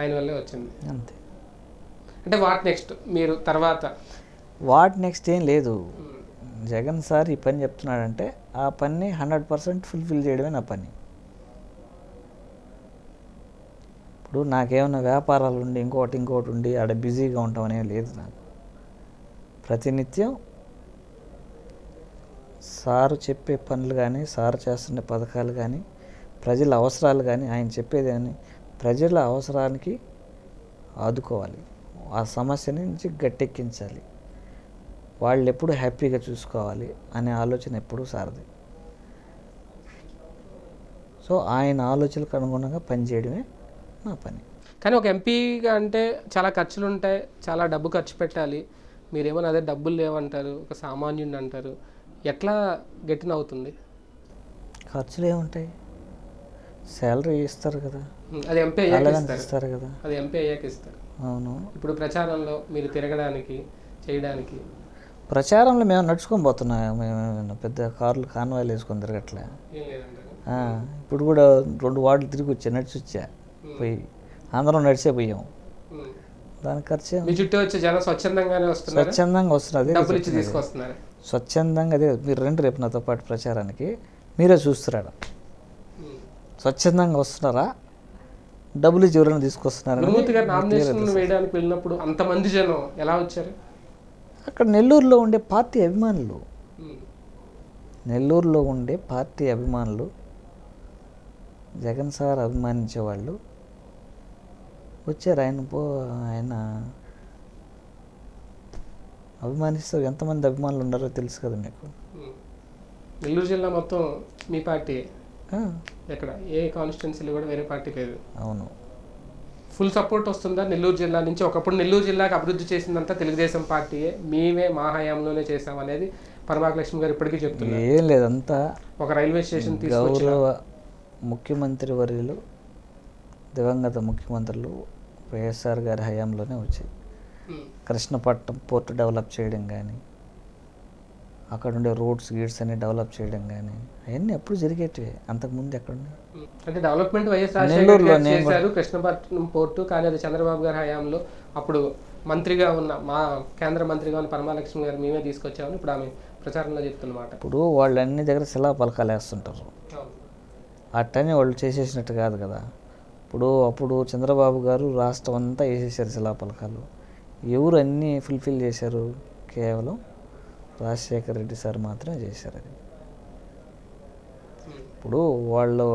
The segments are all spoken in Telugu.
ఆయన వల్లే వచ్చింది అంతే అంటే వాట్ నెక్స్ట్ మీరు తర్వాత వాట్ నెక్స్ట్ ఏం లేదు జగన్ సార్ ఈ పని చెప్తున్నాడంటే ఆ పని హండ్రెడ్ పర్సెంట్ ఫుల్ఫిల్ చేయడమే నా పని ఇప్పుడు నాకేమైనా వ్యాపారాలు ఉండి ఇంకోటి ఇంకోటి ఉండి ఆడ బిజీగా ఉండటం అనేది లేదు నాకు ప్రతినిత్యం సారు చెప్పే పనులు కానీ సారు చేస్తున్న పథకాలు కానీ ప్రజల అవసరాలు కానీ ఆయన చెప్పేది కానీ ప్రజల అవసరానికి ఆదుకోవాలి ఆ సమస్య నుంచి గట్టెక్కించాలి వాళ్ళు ఎప్పుడు హ్యాపీగా చూసుకోవాలి అనే ఆలోచన ఎప్పుడూ సారది సో ఆయన ఆలోచనలకు అనుగుణంగా పనిచేయడమే నా పని కానీ ఒక ఎంపీగా అంటే చాలా ఖర్చులు ఉంటాయి చాలా డబ్బు ఖర్చు పెట్టాలి మీరేమన్నా అదే డబ్బులు లేవంటారు ఒక సామాన్యుడిని అంటారు ఎట్లా గట్టిన అవుతుంది ఖర్చులు ఏముంటాయి శాలరీ ఇస్తారు కదా ఉమ్, అది ఎంపీ అయ్యాక అలవెన్స్ ఇస్తారు ఇస్తారు కదా అది ఎంపీ అయ్యాక ఇస్తారు అవును ఇప్పుడు ప్రచారంలో మీరు తిరగడానికి చేయడానికి ప్రచారంలో మేము నడుచుకొని పోతున్నాం మేము ఏమైనా పెద్ద కార్లు కాన్వాయిలు వేసుకొని తిరగట్లే ఏం లేదంటారు ఆ, ఇప్పుడు కూడా రెండు వార్డులు తిరిగి వచ్చా నడిచి వచ్చా పోయి అందరం నడిచే పోయాం ఉమ్. దానికి ఖర్చు మీ చుట్టూ వచ్చే జనం స్వచ్ఛందంగానే వస్తున్నారు స్వచ్ఛందంగా వస్తున్నది డబ్బులు ఇచ్చి తీసుకొస్తున్నారు స్వచ్ఛందంగా అదే మీరు రండి రేపు నాతో పాటు ప్రచారానికి మీరే చూస్తున్నారా స్వచ్ఛందంగా వస్తున్నారా డబ్బులు ఇచ్చి ఎవరైనా తీసుకొస్తున్నారా గురుమూర్తి గారు నామినేషన్ వేయడానికి వెళ్ళినప్పుడు అంతమంది జనం ఎలా వచ్చారు అక్కడ నెల్లూరులో ఉండే పార్టీ అభిమానులు ఉమ్. నెల్లూరులో ఉండే పార్టీ అభిమానులు జగన్ సార్ అభిమానించే వాళ్ళు వచ్చారు ఆయన పో ఆయన అభిమానిస్తే ఎంతమంది అభిమానులు ఉన్నారో తెలుసు కదా మీకు ఉమ్. నెల్లూరు జిల్లా మొత్తం మీ పార్టీ ఆ, ఎక్కడ ఏ కాన్స్టిట్యున్సీలో కూడా వేరే పార్టీ లేదు అవును ఫుల్ సపోర్ట్ వస్తుందా నెల్లూరు జిల్లా నుంచి ఒకప్పుడు నెల్లూరు జిల్లాకి అభివృద్ధి చేసిందంతా తెలుగుదేశం పార్టీయే మేమే మా హయాంలోనే చేసాం అనేది పరమాక లక్ష్మి గారు ఇప్పటికీ చెప్తున్నారు ఏం లేదంతా ఒక రైల్వే స్టేషన్ తీసుకొచ్చి గౌరవ ముఖ్యమంత్రి వర్యులు దివంగత ముఖ్యమంత్రులు వైఎస్ఆర్ గారి హయాంలోనే వచ్చాయి ఉమ్. కృష్ణపట్నం పోర్ట్ డెవలప్ చేయడం కానీ అక్కడ ఉండే రోడ్స్ గీడ్స్ అన్ని డెవలప్ చేయడం కానీ అవన్నీ ఎప్పుడు జరిగేటివే అంతకుముందు ఎక్కడ ఉన్నాయి ఉమ్. అంటే డెవలప్మెంట్ వైఎస్ రాజశేఖర నెల్లూరులో గారు నేను చేశారు కృష్ణపట్నం పోర్టు కానీ అది చంద్రబాబు గారి హయాంలో అప్పుడు మంత్రిగా ఉన్న మా కేంద్ర మంత్రిగా ఉన్న పరమాలక్ష్మి గారు మేమే తీసుకొచ్చామని ఇప్పుడు ఆమె ప్రచారంలో చెప్తున్నమాట ఇప్పుడు వాళ్ళు అన్ని దగ్గర శిలా పలకాలు వేస్తుంటారు అవును. అట్టని వాళ్ళు చేసేసినట్టు కాదు కదా ఇప్పుడు అప్పుడు చంద్రబాబు గారు రాష్ట్రం అంతా వేసేసారు శిలా పలకాలు ఎవరు అన్నీ ఫుల్ఫిల్ చేశారు కేవలం రాజశేఖర రెడ్డి సార్ మాత్రమే చేశారు అది ఉమ్. ఇప్పుడు వాళ్ళు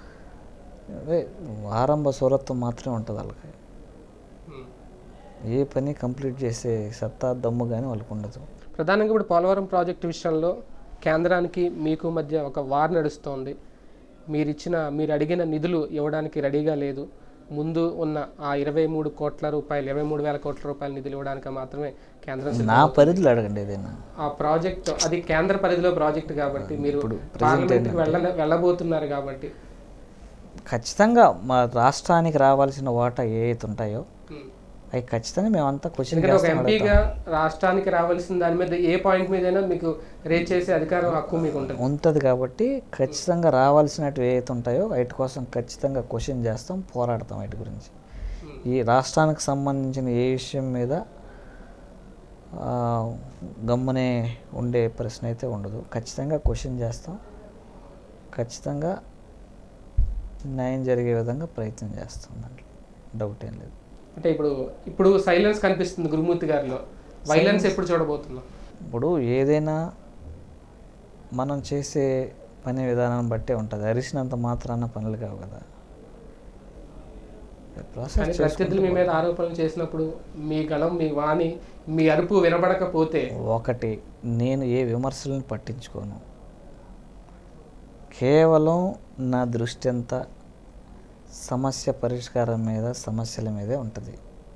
అదే ఆరంభ స్వరత్వం మాత్రమే ఉంటుంది వాళ్ళకి ఉమ్. ఏ పని కంప్లీట్ చేసే సత్తా దమ్ము కానీ వాళ్ళకు ఉండదు ప్రధానంగా ఇప్పుడు పోలవరం ప్రాజెక్టు విషయంలో కేంద్రానికి మీకు మధ్య ఒక వార్ నడుస్తోంది మీరు ఇచ్చిన మీరు అడిగిన నిధులు ఇవ్వడానికి రెడీగా లేదు ముందు ఉన్న ఆ ఇరవై మూడు కోట్ల రూపాయలు ఇరవై మూడు వేల కోట్ల రూపాయల నిధులు ఇవ్వడానికి మాత్రమే కేంద్రం సిద్ధం. నా పరిధిలో అడగండి ఏదైనా ఆ ప్రాజెక్ట్ అది కేంద్ర పరిధిలో ప్రాజెక్ట్ కాబట్టి మీరు పార్లమెంట్కి వెళ్ళ వెళ్ళబోతున్నారు కాబట్టి ఖచ్చితంగా మా రాష్ట్రానికి రావాల్సిన వాటా ఏ అయితే ఉంటాయో ఉమ్. అవి ఖచ్చితంగా మేమంతా క్వశ్చన్ ఎందుకంటే ఒక చేస్తాం ఎంపీగా రాష్ట్రానికి రావాల్సిన దాని మీద ఏ పాయింట్ మీదైనా మీకు రేట్ చేసే అధికారం హక్కు మీకు ఉంటుంది ఉంటుంది కాబట్టి ఖచ్చితంగా రావాల్సినవి ఏవైతే ఉంటాయో వాటి కోసం ఖచ్చితంగా క్వశ్చన్ చేస్తాం పోరాడతాం వాటి గురించి ఉమ్. ఈ రాష్ట్రానికి సంబంధించిన ఏ విషయం మీద ఆ, గమ్మునే ఉండే ప్రశ్న అయితే ఉండదు ఖచ్చితంగా క్వశ్చన్ చేస్తాం ఖచ్చితంగా న్యాయం జరిగే విధంగా ప్రయత్నం చేస్తాం దాంట్లో డౌట్ ఏం లేదు అంటే ఇప్పుడు ఇప్పుడు సైలెన్స్ కనిపిస్తుంది గురుమూర్తి గారిలో వైలెన్స్ ఎప్పుడు చూడబోతున్నాం ఇప్పుడు ఏదైనా మనం చేసే పని విధానాన్ని బట్టే ఉంటుంది అరిసినంత మాత్రాన పనులు కావు కదా కానీ ప్రాసెస్ ప్రత్యర్థులు మీ మీద ఆరోపణలు చేసినప్పుడు మీ గళం మీ వాణి మీ అరుపు వినబడకపోతే ఒకటి నేను ఏ విమర్శలను పట్టించుకోను కేవలం నా దృష్టి అంతా సమస్య పరిష్కారం మీద సమస్యల మీదే ఉంటుంది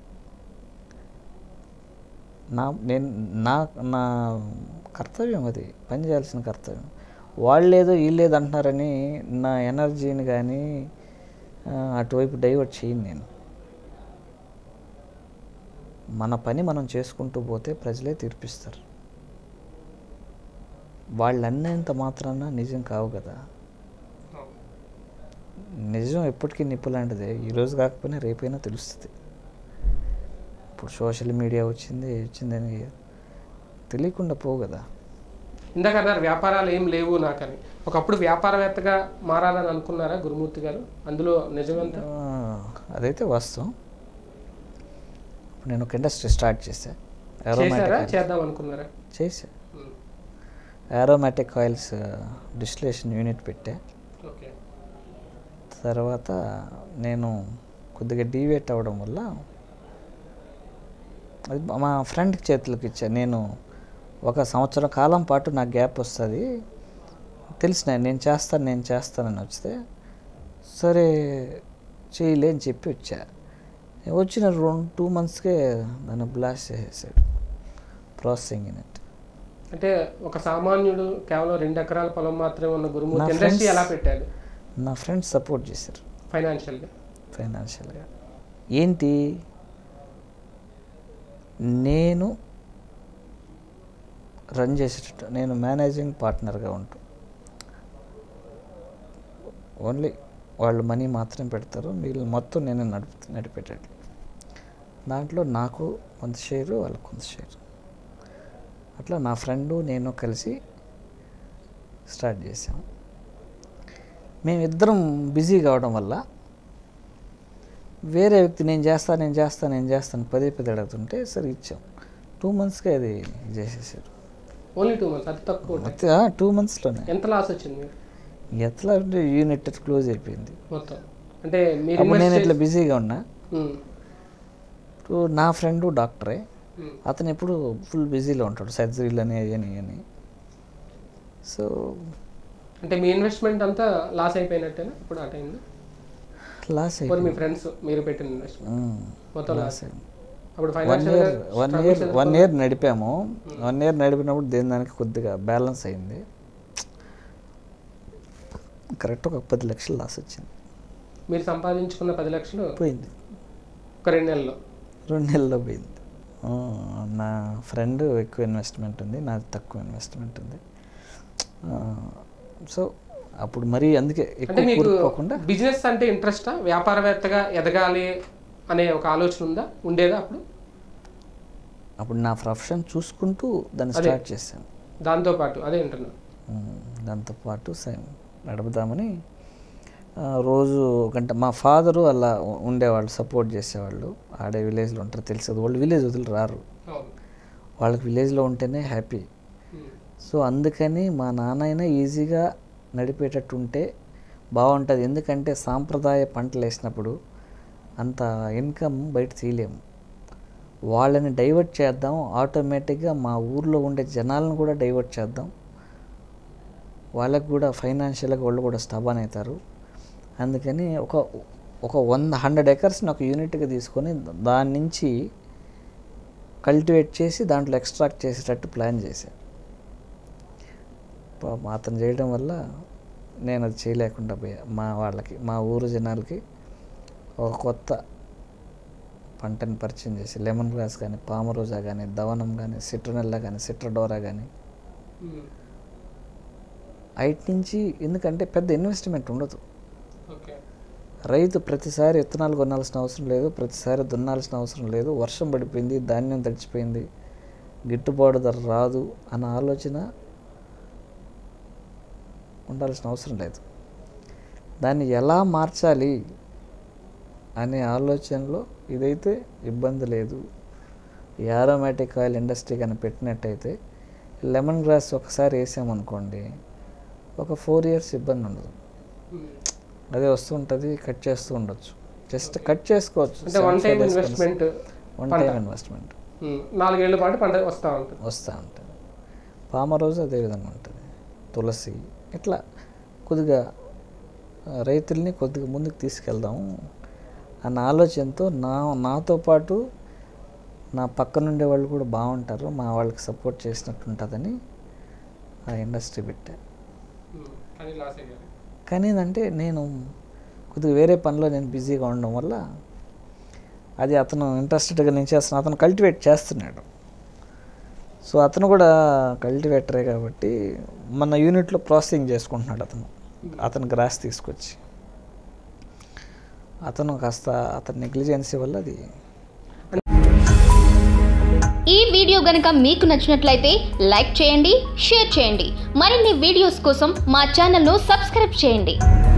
నా నేను నా నా కర్తవ్యం అది పని చేయాల్సిన కర్తవ్యం వాళ్ళేదో వీళ్ళేదో అంటున్నారని నా ఎనర్జీని కానీ ఆ, అటువైపు డైవర్ట్ చేయను నేను మన పని మనం చేసుకుంటూ పోతే ప్రజలే తీర్పిస్తారు వాళ్ళు అన్నంత మాత్రాన నిజం కావు కదా నిజం ఎప్పటికీ నిప్పు లాంటిదే ఈరోజు కాకపోయినా రేపైనా తెలుస్తుంది ఇప్పుడు సోషల్ మీడియా వచ్చింది వచ్చిందని తెలియకుండా పోవు కదా ఇందాక అన్నారు వ్యాపారాలు ఏం లేవు నాకని ఒకప్పుడు వ్యాపారవేత్తగా మారాలని అనుకున్నారా గురుమూర్తి గారు అందులో నిజమంత ఆ, అదైతే వాస్తవం ఇప్పుడు నేను ఒక ఇండస్ట్రీ స్టార్ట్ చేశా చేశారా ఏరోమాటిక్ చేద్దాం అనుకున్నారా చేశా ఉమ్. ఏరోమాటిక్ ఆయిల్స్ డిస్టిలేషన్ యూనిట్ పెట్టా ఓకే తర్వాత నేను కొద్దిగా డీవేట్ అవ్వడం వల్ల అది మా ఫ్రెండ్కి చేతులకు ఇచ్చా నేను ఒక సంవత్సరం కాలం పాటు నాకు గ్యాప్ వస్తుంది తెలిసిన నేను చేస్తాను నేను చేస్తానని వస్తే సరే చేయలే అని చెప్పి వచ్చా వచ్చిన రెండు టూ మంత్స్కే దాన్ని బ్లాస్ట్ చేసేసాడు ప్రాసెసింగ్ యూనిట్ అంటే ఒక సామాన్యుడు కేవలం రెండు ఎకరాల పొలం మాత్రమే ఉన్న నా గురుమూర్తి ఇండస్ట్రీ friends- ఎలా పెట్టాడు నా ఫ్రెండ్స్ సపోర్ట్ చేశారు ఫైనాన్షియల్గా ఫైనాన్షియల్గా ఏంటి నేను రన్ చేసేటట్టు నేను మేనేజింగ్ పార్ట్నర్గా ఉంటూ ఓన్లీ వాళ్ళు మనీ మాత్రం పెడతారు మిగిలిన మొత్తం నేను నడుపు నడిపేటట్లు దాంట్లో నాకు కొంత షేరు వాళ్ళకి కొంత షేరు అట్లా నా ఫ్రెండు నేను కలిసి స్టార్ట్ చేసాం మేమిద్దరం బిజీ కావడం వల్ల వేరే వ్యక్తి నేను చేస్తా నేను చేస్తా నేను చేస్తాను పదే పదే అడుగుతుంటే సరే ఇచ్చాం టూ మంత్స్కి అది చేసేసారు ఓన్లీ టూ మంత్స్ అది తక్కువ ఉంటాయి మొత్తం టూ మంత్స్లోనే ఎంత లాస్ వచ్చింది మీకు ఎట్లా అంటే యూనిట్ క్లోజ్ అయిపోయింది మొత్తం అంటే మీరు అప్పుడు నేను invest ఇట్లా చేసి- బిజీగా ఉన్నా ఉమ్, ఇప్పుడు నా ఫ్రెండ్ డాక్టరే ఉమ్. అతను ఎప్పుడు ఫుల్ బిజీలో ఉంటాడు సర్జరీలు అని అని అని సో అంటే మీ ఇన్వెస్ట్మెంట్ అంతా లాస్ అయిపోయినట్టేనా ఇప్పుడు ఆ టైంలో లాస్ మరి మీ అయిపోయింది ఫ్రెండ్స్ మీరు పెట్టిన ఇన్వెస్ట్మెంట్ మొత్తం లాస్ లాస్ అయింది అప్పుడు one financial year one year one year నడిపాము వన్ ఇయర్ నడిపినప్పుడు దేని దానికి కొద్దిగా బ్యాలెన్స్ అయింది కరెక్ట్ ఒక పది లక్షలు లాస్ వచ్చింది మీరు సంపాదించుకున్న పది లక్షలు పోయింది ఒక రెండు నెలల్లో రెండు నెలల్లో పోయింది ఆ, నా ఫ్రెండ్ ఎక్కువ ఇన్వెస్ట్మెంట్ ఉంది నాది తక్కువ ఇన్వెస్ట్మెంట్ ఉంది ఆ, సో అప్పుడు మరీ అందుకే అంటే ఎక్కువ మీకు కూరుకుపోకుండా బిజినెస్ అంటే ఇంట్రెస్టా వ్యాపారవేత్తగా ఎదగాలి అనే ఒక ఆలోచన ఉందా ఉండేదా అప్పుడు అప్పుడు నా ప్రొఫెషన్ చూసుకుంటూ దాన్ని అదే. స్టార్ట్ చేశాను దాంతో పాటు అదే అంటున్నా ఉమ్, దాంతోపాటు సేమ్ నడుపుదామని ఆ, రోజు ఒక గంట మా ఫాదరు అలా ఉ- ఉండేవాళ్ళు సపోర్ట్ చేసేవాళ్ళు ఆడే విలేజ్లో ఉంటారు తెలిసేది వాళ్ళు విలేజ్ వదిలి రారు అవును వాళ్ళకి విలేజ్లో ఉంటేనే హ్యాపీ ఉమ్. సో అందుకని మా నాన్నైనా ఈజీగా నడిపేటట్టు ఉంటే బాగుంటుంది ఎందుకంటే సాంప్రదాయ పంటలు వేసినప్పుడు అంత ఇన్కమ్ బయట తీయలేము వాళ్ళని డైవర్ట్ చేద్దాం ఆటోమేటిక్గా మా ఊర్లో ఉండే జనాలను కూడా డైవర్ట్ చేద్దాం వాళ్ళకు కూడా ఫైనాన్షియల్గా వాళ్ళు కూడా స్టబాన్ అవుతారు అందుకని ఒక ఒక వంద హండ్రెడ్ ఎకర్స్ని ఒక యూనిట్గా తీసుకొని దాని నుంచి కల్టివేట్ చేసి దాంట్లో ఎక్స్ట్రాక్ట్ చేసేటట్టు ప్లాన్ చేశాను పాపం అతను చేయడం వల్ల నేను అది చేయలేకుండా పోయా మా వాళ్ళకి మా ఊరు జనాలకి ఒక కొత్త పంటని పరిచయం చేసి లెమన్ గ్రాస్ కానీ పామరోజా కానీ దవనం కానీ సిట్రనెల్లా కానీ సిట్రడోరా కానీ ఉమ్. ఐటి నుంచి ఎందుకంటే పెద్ద ఇన్వెస్ట్మెంట్ ఉండదు ఓకే రైతు ప్రతిసారి విత్తనాలు కొనాల్సిన అవసరం లేదు ప్రతిసారి దున్నాల్సిన అవసరం లేదు వర్షం పడిపోయింది ధాన్యం తడిచిపోయింది గిట్టుబాటు ధర రాదు అన్న ఆలోచన ఉండాల్సిన అవసరం లేదు దాన్ని ఎలా మార్చాలి అనే ఆలోచనలో ఇదైతే ఇబ్బంది లేదు ఈ ఆరోమాటిక్ ఆయిల్ ఇండస్ట్రీ కానీ పెట్టినట్టయితే లెమన్ గ్రాస్ ఒకసారి వేసామనుకోండి ఒక ఫోర్ ఇయర్స్ ఇబ్బంది ఉండదు ఉమ్. అదే వస్తుంటుంది కట్ చేస్తూ ఉండొచ్చు జస్ట్ కట్ చేసుకోవచ్చు అంటే వన్ టైం ఇన్వెస్ట్మెంట్ వన్ పంట. టైం ఇన్వెస్ట్మెంట్ ఉమ్. నాలుగేళ్ల పాటు పంట వస్తూ ఉంటుంది వస్తూ ఉంటుంది పామ రోజు అదే విధంగా ఉంటుంది తులసి ఇట్లా కొద్దిగా ఆ, రైతుల్ని కొద్దిగా ముందుకు తీసుకెళ్దాము అన్న ఆలోచనతో నా నాతో పాటు నా పక్కన ఉండే వాళ్ళు కూడా బాగుంటారు మా వాళ్ళకి సపోర్ట్ చేసినట్టు ఉంటుందని ఆ ఇండస్ట్రీ పెట్టా ఉమ్. కానీ లాస్ అయ్యారు కానీ ఏంటంటే నేను కొద్దిగా వేరే పనిలో నేను బిజీగా ఉండడం వల్ల అది అతను ఇంట్రెస్టెడ్గా నేను చేస్తున్నాను అతను కల్టివేట్ చేస్తున్నాడు సో అతను కూడా కల్టివేటరే కాబట్టి మన యూనిట్లో ప్రాసెసింగ్ చేసుకుంటున్నాడు అతను అతను గ్రాస్ తీసుకొచ్చి అతను కాస్త అతని నెగ్లిజెన్సీ వల్ల అది ఈ వీడియో గనుక మీకు నచ్చినట్లయితే లైక్ చేయండి షేర్ చేయండి మరిన్ని వీడియోస్ కోసం మా ఛానల్ను సబ్స్క్రైబ్ చేయండి